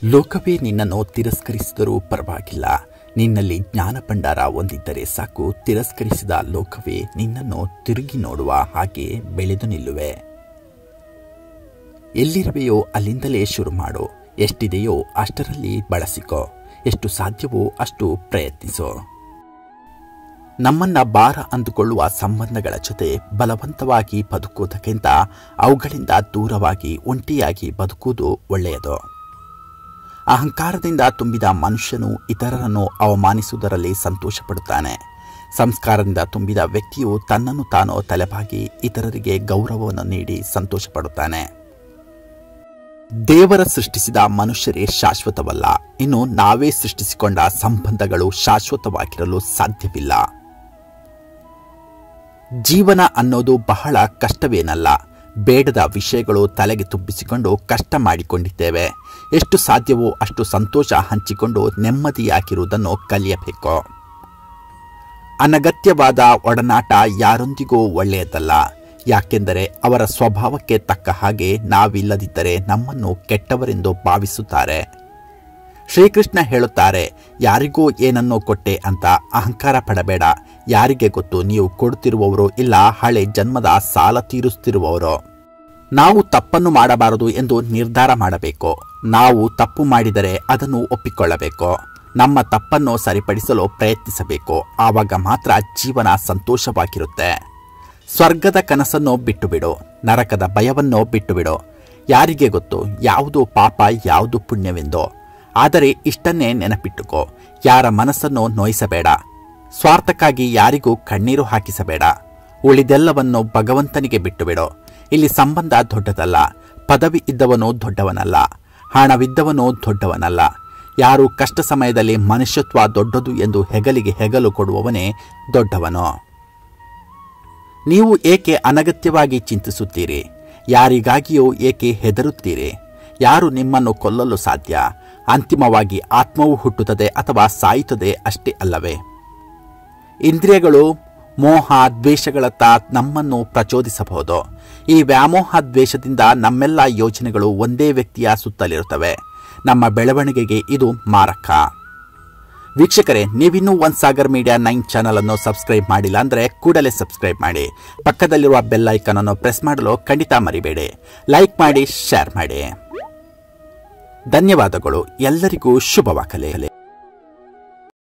ಲೋಕವೇ ನಿನ್ನನ್ನು ತಿರಸ್ಕರಿಸಿದರೂ ಪರವಾಗಿಲ್ಲ ನಿನ್ನಲ್ಲಿ ಜ್ಞಾನ ಭಂಡಾರ ಹೊಂದಿದ್ದರೆ ಸಾಕು ತಿರಸ್ಕರಿಸಿದ ಲೋಕವೇ ನಿನ್ನನ್ನು ತಿರುಗಿ ನೋಡುವ ಹಾಗೆ ಬೆಳೆದು ನಿಲ್ಲುವೆ ಎಲ್ಲಿರುವೆಯೋ ಅಲ್ಲಿಂದಲೇ ಶುರು ಮಾಡು ಎಷ್ಟಿದೆಯೋ ಅಷ್ಟರಲ್ಲಿ ಬಳಸಿಕೋ ಎಷ್ಟು ಸಾಧ್ಯವೋ ಅಷ್ಟು ಪ್ರಯತ್ನಿಸೋ ನಮ್ಮನ್ನ ಭಾರ ಅಂದುಕೊಳ್ಳುವ ಸಂಬಂಧಗಳ ಜೊತೆ ಬಲವಂತವಾಗಿ ಬದುಕುವುದಕ್ಕಿಂತ ಅವುಗಳಿಂದ ದೂರವಾಗಿ ಒಂಟಿಯಾಗಿ ಬದುಕುವುದು ಒಳ್ಳೆಯದು ಅಹಂಕಾರದಿಂದ ತುಂಬಿದ ಮನುಷ್ಯನು ಇತರರನ್ನು ಅವಮಾನಿಸುವುದರಲ್ಲಿ ಸಂತೋಷಪಡುತ್ತಾನೆ ಸಂಸ್ಕಾರದಿಂದ ತುಂಬಿದ ವ್ಯಕ್ತಿಯು ತನ್ನನ್ನು ತಾನು ತಲೆಬಾಗಿ ಇತರರಿಗೆ ಗೌರವವನ್ನು ನೀಡಿ ಸಂತೋಷಪಡುತ್ತಾನೆ ದೇವರ ಸೃಷ್ಟಿಸಿದ ಮನುಷ್ಯರೇ ಶಾಶ್ವತವಲ್ಲ ಇನ್ನು ನಾವೇ ಸೃಷ್ಟಿಸಿಕೊಂಡ ಸಂಬಂಧಗಳು ಶಾಶ್ವತವಾಗಿರಲು ಸಾಧ್ಯವಿಲ್ಲ ಜೀವನ ಅನ್ನೋದು ಬಹಳ ಕಷ್ಟವೇನಲ್ಲ ಬೇಡದ ವಿಷಯಗಳು ತಲೆಗೆ ತುಂಬಿಸಿಕೊಂಡು ಕಷ್ಟ ಮಾಡಿಕೊಂಡಿದ್ದೇವೆ ಎಷ್ಟು ಸಾಧ್ಯವೋ ಅಷ್ಟು ಸಂತೋಷ ಹಂಚಿಕೊಂಡು ನೆಮ್ಮದಿಯಾಗಿರುವುದನ್ನು ಕಲಿಯಬೇಕು ಅನಗತ್ಯವಾದ ಒಡನಾಟ ಯಾರೊಂದಿಗೂ ಒಳ್ಳೆಯದಲ್ಲ ಯಾಕೆಂದರೆ ಅವರ ಸ್ವಭಾವಕ್ಕೆ ತಕ್ಕ ಹಾಗೆ ನಾವಿಲ್ಲದಿದ್ದರೆ ನಮ್ಮನ್ನು ಕೆಟ್ಟವರೆಂದು ಭಾವಿಸುತ್ತಾರೆ ಶ್ರೀಕೃಷ್ಣ ಹೇಳುತ್ತಾರೆ ಯಾರಿಗೂ ಏನನ್ನೋ ಕೊಟ್ಟೆ ಅಂತ ಅಹಂಕಾರ ಪಡಬೇಡ ಯಾರಿಗೆ ಗೊತ್ತು ನೀವು ಕೊಡುತ್ತಿರುವವರು ಇಲ್ಲ ಹಳೆ ಜನ್ಮದ ಸಾಲ ತೀರಿಸುತ್ತಿರುವವರು ನಾವು ತಪ್ಪನ್ನು ಮಾಡಬಾರದು ಎಂದು ನಿರ್ಧಾರ ಮಾಡಬೇಕು ನಾವು ತಪ್ಪು ಮಾಡಿದರೆ ಅದನ್ನು ಒಪ್ಪಿಕೊಳ್ಳಬೇಕು ನಮ್ಮ ತಪ್ಪನ್ನು ಸರಿಪಡಿಸಲು ಪ್ರಯತ್ನಿಸಬೇಕು ಆವಾಗ ಮಾತ್ರ ಜೀವನ ಸಂತೋಷವಾಗಿರುತ್ತೆ ಸ್ವರ್ಗದ ಕನಸನ್ನು ಬಿಟ್ಟುಬಿಡು ನರಕದ ಭಯವನ್ನು ಬಿಟ್ಟುಬಿಡು ಯಾರಿಗೆ ಗೊತ್ತು ಯಾವುದು ಪಾಪ ಯಾವುದು ಪುಣ್ಯವೆಂದು ಆದರೆ ಇಷ್ಟನ್ನೇ ನೆನಪಿಟ್ಟುಕೋ ಯಾರ ಮನಸ್ಸನ್ನು ನೋಯಿಸಬೇಡ ಸ್ವಾರ್ಥಕ್ಕಾಗಿ ಯಾರಿಗೂ ಕಣ್ಣೀರು ಹಾಕಿಸಬೇಡ ಉಳಿದೆಲ್ಲವನ್ನು ಭಗವಂತನಿಗೆ ಬಿಟ್ಟುಬಿಡು ಇಲ್ಲಿ ಸಂಬಂಧ ದೊಡ್ಡದಲ್ಲ ಪದವಿ ಇದ್ದವನು ದೊಡ್ಡವನಲ್ಲ ಹಣವಿದ್ದವನು ದೊಡ್ಡವನಲ್ಲ ಯಾರು ಕಷ್ಟ ಸಮಯದಲ್ಲಿ ಮನುಷ್ಯತ್ವ ದೊಡ್ಡದು ಎಂದು ಹೆಗಲಿಗೆ ಹೆಗಲು ಕೊಡುವವನೇ ದೊಡ್ಡವನು ನೀವು ಏಕೆ ಅನಗತ್ಯವಾಗಿ ಚಿಂತಿಸುತ್ತೀರಿ ಯಾರಿಗಾಗಿಯೂ ಏಕೆ ಹೆದರುತ್ತೀರಿ ಯಾರು ನಿಮ್ಮನ್ನು ಕೊಲ್ಲಲು ಸಾಧ್ಯ ಅಂತಿಮವಾಗಿ ಆತ್ಮವು ಹುಟ್ಟುತ್ತದೆ ಅಥವಾ ಸಾಯುತ್ತದೆ ಅಷ್ಟೇ ಅಲ್ಲವೇ ಇಂದ್ರಿಯಗಳು ಮೋಹ ದ್ವೇಷಗಳತ್ತ ನಮ್ಮನ್ನು ಪ್ರಚೋದಿಸಬಹುದು ಈ ವ್ಯಾಮೋಹ ದ್ವೇಷದಿಂದ ನಮ್ಮೆಲ್ಲ ಯೋಚನೆಗಳು ಒಂದೇ ವ್ಯಕ್ತಿಯ ಸುತ್ತಲಿರುತ್ತವೆ ನಮ್ಮ ಬೆಳವಣಿಗೆಗೆ ಇದು ಮಾರಕ ವೀಕ್ಷಕರೇ ನೀವಿನ್ನೂ one Sagar media nine channel ಅನ್ನು ಸಬ್ಸ್ಕ್ರೈಬ್ ಮಾಡಿಲ್ಲ ಅಂದರೆ ಕೂಡಲೇ ಸಬ್ಸ್ಕ್ರೈಬ್ ಮಾಡಿ ಪಕ್ಕದಲ್ಲಿರುವ ಬೆಲ್ ಐಕನ್ ಅನ್ನು ಪ್ರೆಸ್ ಮಾಡಲು ಖಂಡಿತ ಮರಿಬೇಡಿ ಲೈಕ್ ಮಾಡಿ ಶೇರ್ ಮಾಡಿ ಧನ್ಯವಾದಗಳು ಎಲ್ಲರಿಗೂ ಶುಭವಾಗಲಿ